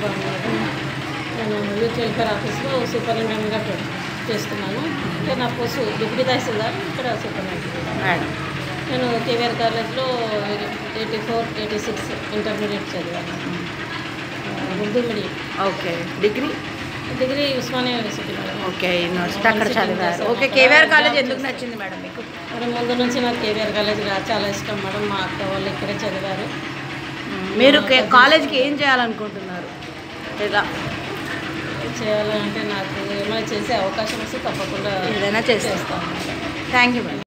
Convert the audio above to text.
బాగున్నారు నేను youth welfare ఆఫీస్లో సూపరింటెండెంట్గా పే- చేస్తున్నాను ఇక్కడ నా పోస్ట్ డిప్యూటీ తహసీల్దార్ ఇక్కడ సూపరింటెండెంట్ మేడం నేను కేవీఆర్ కాలేజ్లో eighty four eighty six intermediate చదివాను ఆ, Urdu medium okay degree degree Osmania university madam okay university అక్కడ చదివారు ఓకే కేవీఆర్ కాలేజ్ ఎందుకు నచ్చింది మేడం మీకు మరి ముందు నుంచి నాకు కేవీఆర్ కాలేజ్ రా- చాలా ఇష్టం మేడం మా అక్క వాళ్ళు ఇక్కడే చదివారు మీరు కే- కాలేజ్కి ఏం చేయాలనుకుంటున్నారు ఇలా చేయాలంటే నాకు ఏమైనా చేసే అవకాశం వస్తే తప్పకుండా ఏదైనా చేస్తాం చేస్తాను థ్యాంక్ యూ మేడం